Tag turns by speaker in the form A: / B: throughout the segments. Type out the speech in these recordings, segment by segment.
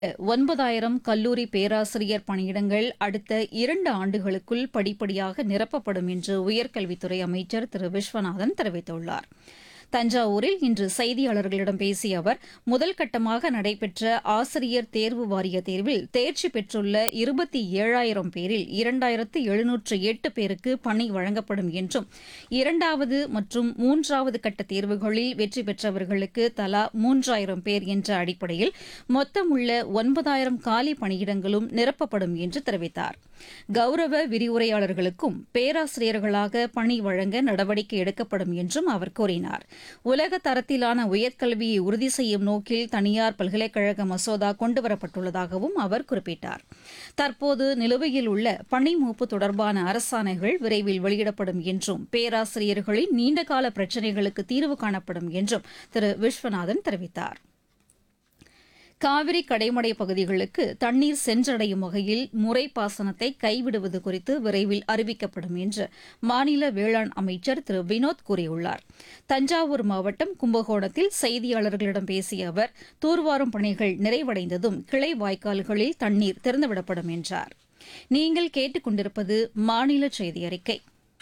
A: ஒன்பதாயிரம் கல்லூரி பேராசிரியர் பணியிடங்கள் அடுத்த இரண்டு ஆண்டுகளுக்குள் படிப்படியாக நிரப்பப்படும் என்று உயர்கல்வித்துறை அமைச்சர் திரு விஸ்வநாதன் தெரிவித்துள்ளார் தஞ்சாவூரில் இன்று செய்தியாளர்களிடம் பேசிய அவர் முதல் கட்டமாக நடைபெற்ற ஆசிரியர் தேர்வு வாரிய தேர்வில் தேர்ச்சி பெற்றுள்ள இருபத்தி ஏழாயிரம் பேரில் இரண்டாயிரத்து எழுநூற்று எட்டு பேருக்கு பணி வழங்கப்படும் என்றும் இரண்டாவது மற்றும் மூன்றாவது கட்ட தேர்வுகளில் வெற்றி பெற்றவர்களுக்கு தலா மூன்றாயிரம் பேர் என்ற அடிப்படையில் மொத்தம் உள்ள ஒன்பதாயிரம் காலி பணியிடங்களும் நிரப்பப்படும் என்று தெரிவித்தார் கௌரவ விரிவுரையாளர்களுக்கும் பேராசிரியர்களாக பணி வழங்க நடவடிக்கை எடுக்கப்படும் என்றும் அவர் கூறினார் உலக தரத்திலான உயர்கல்வியை உறுதி செய்யும் நோக்கில் தனியார் பல்கலைக்கழக மசோதா கொண்டுவரப்பட்டுள்ளதாகவும் அவர் குறிப்பிட்டார் தற்போது நிலுவையில் உள்ள பணி மூப்பு தொடர்பான அரசாணைகள் விரைவில் வெளியிடப்படும் என்றும் பேராசிரியர்களின் நீண்டகால பிரச்சினைகளுக்கு தீர்வு காணப்படும் என்றும் திரு விஸ்வநாதன் தெரிவித்தார் காவிரி கடைமடை பகுதிகளுக்கு தண்ணீர் சென்றடையும் வகையில் முறை பாசனத்தை கைவிடுவது குறித்து விரைவில் அறிவிக்கப்படும் என்று மாநில வேளாண் அமைச்சர் திரு வினோத் கூறியுள்ளார் தஞ்சாவூர் மாவட்டம் கும்பகோணத்தில் செய்தியாளர்களிடம் பேசிய அவர் தூர்வாரும் பணிகள் நிறைவடைந்ததும் கிளை வாய்க்கால்களில் தண்ணீர் திறந்துவிடப்படும் என்றார் நீங்கள் கேட்டுக்கொண்டிருப்பது மாநில செய்தி அறிக்கை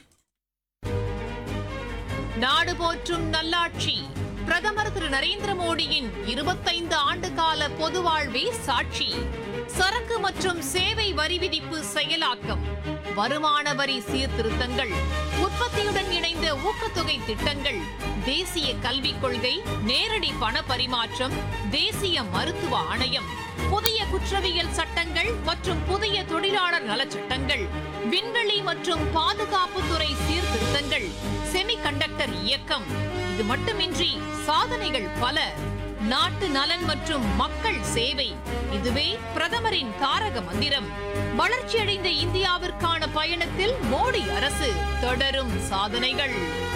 B: நாடு போற்றும் நல்லாட்சி பிரதமர் திரு நரேந்திர மோடியின் இருபத்தைந்து ஆண்டு கால பொது வாழ்வே சாட்சி சரக்கு மற்றும் சேவை வரி விதிப்பு செயலாக்கம் வருமான வரி சீர்திருத்தங்கள் உற்பத்தியுடன் இணைந்த ஊக்கத்தொகை திட்டங்கள் தேசிய கல்விக் கொள்கை நேரடி பண பரிமாற்றம் தேசிய மருத்துவ ஆணையம் புதிய குற்றவியல் சட்டங்கள் மற்றும் புதிய தொழிலாளர் நலச்சட்டங்கள் விண்வெளி மற்றும் பாதுகாப்புத்துறை சீர்திருத்தங்கள் செமிகண்டக்டர் இயக்கம் இது மட்டுமின்றி சாதனைகள் பல நாட்டு நலன் மற்றும் மக்கள் சேவை இதுவே பிரதமரின் தாரக மந்திரம் வளர்ச்சியடைந்த இந்தியாவிற்கான பயணத்தில் மோடி அரசு தொடரும் சாதனைகள்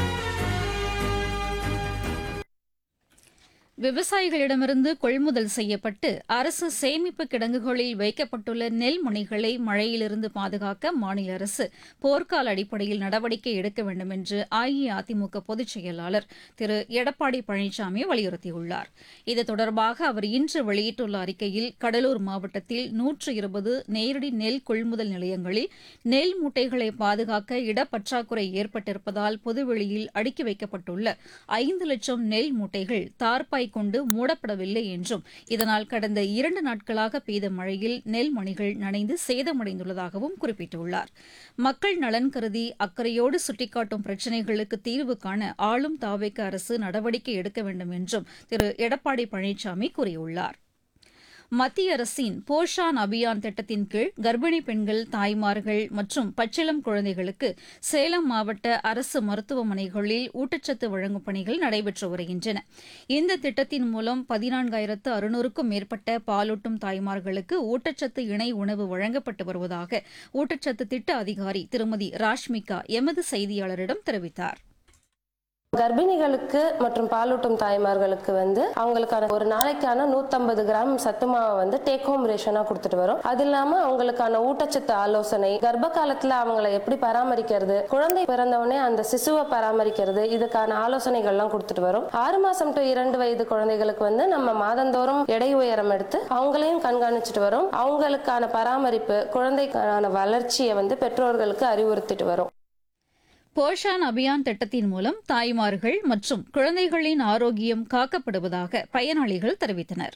A: விவசாயிகளிடமிருந்து கொள்முதல் செய்யப்பட்டு அரசு சேமிப்பு கிடங்குகளில் வைக்கப்பட்டுள்ள நெல் மணிகளை மழையிலிருந்து பாதுகாக்க மாநில அரசு போர்க்கால அடிப்படையில் நடவடிக்கை எடுக்க வேண்டும் என்று அஇஅதிமுக பொதுச் செயலாளர் திரு எடப்பாடி பழனிசாமி வலியுறுத்தியுள்ளார் இது தொடர்பாக அவர் இன்று வெளியிட்டுள்ள அறிக்கையில் கடலூர் மாவட்டத்தில் நூற்று இருபது நேரடி நெல் கொள்முதல் நிலையங்களில் நெல் மூட்டைகளை பாதுகாக்க இடப்பற்றாக்குறை ஏற்பட்டிருப்பதால் பொதுவெளியில் அடுக்கி வைக்கப்பட்டுள்ள ஐந்து லட்சம் நெல் மூட்டைகள் தார்பாய் கொண்டு மூடப்படவில்லை என்றும் இதனால் கடந்த இரண்டு நாட்களாக பெய்த மழையில் நெல் மணிகள் நனைந்து சேதமடைந்துள்ளதாகவும் குறிப்பிட்டுள்ளார் மக்கள் நலன் கருதி அக்கறையோடு சுட்டிக்காட்டும் பிரச்சினைகளுக்கு தீர்வு காண ஆளும் தாவேக்க அரசு நடவடிக்கை எடுக்க வேண்டும் என்றும் திரு எடப்பாடி பழனிசாமி கூறியுள்ளார் மத்திய அரசின் போஷான் அபியான் திட்டத்தின் கீழ் கர்ப்பிணி பெண்கள் தாய்மார்கள் மற்றும் பச்சிளம் குழந்தைகளுக்கு சேலம் மாவட்ட அரசு மருத்துவமனைகளில் ஊட்டச்சத்து வழங்கும் பணிகள் நடைபெற்று வருகின்றன இந்த திட்டத்தின் மூலம் பதினான்காயிரத்து அறுநூறுக்கும் மேற்பட்ட பாலூட்டும் தாய்மார்களுக்கு ஊட்டச்சத்து இணை உணவு வழங்கப்பட்டு வருவதாக ஊட்டச்சத்து திட்ட அதிகாரி திருமதி ராஷ்மிகா எமது செய்தியாளரிடம் தெரிவித்தார்
C: கர்ப்பிணிகளுக்கு மற்றும் பாலூட்டும் தாய்மார்களுக்கு வந்து அவங்களுக்கான ஒரு நாளைக்கான நூத்தம்பது கிராம் சத்து மாவை வந்து டேக் ஹோம் ரேஷனா கொடுத்துட்டு வரும் அது இல்லாம அவங்களுக்கான ஊட்டச்சத்து ஆலோசனை கர்ப்ப காலத்துல அவங்கள எப்படி பராமரிக்கிறது குழந்தை பிறந்தவுடனே அந்த சிசுவை பராமரிக்கிறது இதுக்கான ஆலோசனைகள்லாம் கொடுத்துட்டு வரும் ஆறு மாசம் டு இரண்டு வயது குழந்தைகளுக்கு வந்து நம்ம மாதந்தோறும் எடை உயரம் எடுத்து அவங்களையும் கண்காணிச்சுட்டு வரும் அவங்களுக்கான பராமரிப்பு குழந்தைக்கான வளர்ச்சியை வந்து பெற்றோர்களுக்கு அறிவுறுத்திட்டு வரும்
A: போஷான் அபியான் திட்டத்தின் மூலம் தாய்மார்கள் மற்றும் குழந்தைகளின் ஆரோக்கியம் காக்கப்படுவதாக பயனாளிகள் தெரிவித்தனர்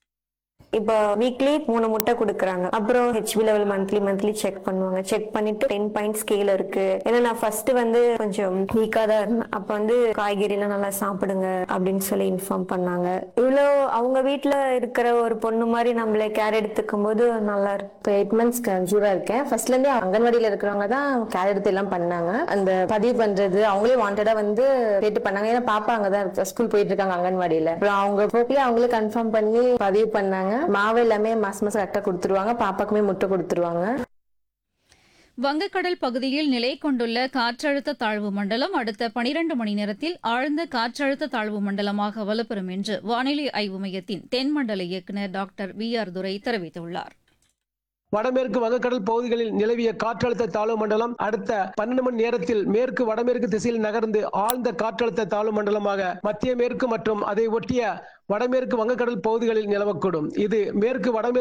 D: இப்போ வீக்லி மூணு முட்டை கொடுக்குறாங்க அப்புறம் HB level monthly monthly check பண்ணுவாங்க செக் பண்ணிட்டு டென் பாயிண்ட் ஸ்கேல் இருக்கு ஏன்னா நான் ஃபர்ஸ்ட் வந்து கொஞ்சம் வீக்கா தான் இருந்தேன் அப்ப வந்து காய்கறி எல்லாம் நல்லா சாப்பிடுங்க அப்படின்னு சொல்லி இன்ஃபார்ம் பண்ணாங்க இவ்வளோ அவங்க வீட்ல இருக்கிற ஒரு பொண்ணு மாதிரி நம்மள கேர் எடுத்துக்கும் போது நல்லா இருக்கு
E: இப்போ எயிட் மந்த்ஸ் கன்சீவா இருக்கேன் ஃபர்ஸ்ட்ல இருந்தே அங்கன்வாடியில இருக்கிறவங்க தான் கேர் எடுத்து எல்லாம் பண்ணாங்க அந்த பதிவு பண்றது அவங்களே வாண்டடா வந்து கேட்டு பண்ணாங்க ஏன்னா பாப்பா அங்கதான் ஸ்கூல் போயிட்டு இருக்காங்க அங்கன்வாடியில அப்புறம் அவங்க போக்கிலே அவங்களே கன்ஃபார்ம் பண்ணி பதிவு பண்ணாங்க மாவு எல்லாமே மாசம் மாசம் கரெக்டா கொடுத்துருவாங்க பாப்பாக்குமே முட்டை கொடுத்துருவாங்க
A: வங்கக்கடல் பகுதியில் நிலை கொண்டுள்ள காற்றழுத்த தாழ்வு மண்டலம் அடுத்த பனிரண்டு மணி நேரத்தில் ஆழ்ந்த காற்றழுத்த தாழ்வு மண்டலமாக வலுப்பெறும் என்று வானிலை ஆய்வு மையத்தின் தென்மண்டல இயக்குநர் டாக்டர் வி ஆர் துரை தெரிவித்துள்ளார்
F: வடமேற்கு வங்கக்கடல் பகுதிகளில் நிலவிய காற்றழுத்த தாழ்வு மண்டலம் அடுத்த பன்னெண்டு மணி நேரத்தில் மேற்கு வடமேற்கு திசையில் நகர்ந்து ஆழ்ந்த காற்றழுத்த தாழ்வு மண்டலமாக மத்திய மேற்கு மற்றும் அதை ஒட்டிய வடமேற்கு வங்கக்கடல் பகுதிகளில் நிலவக்கூடும் இது மேற்கு வடமேற்கு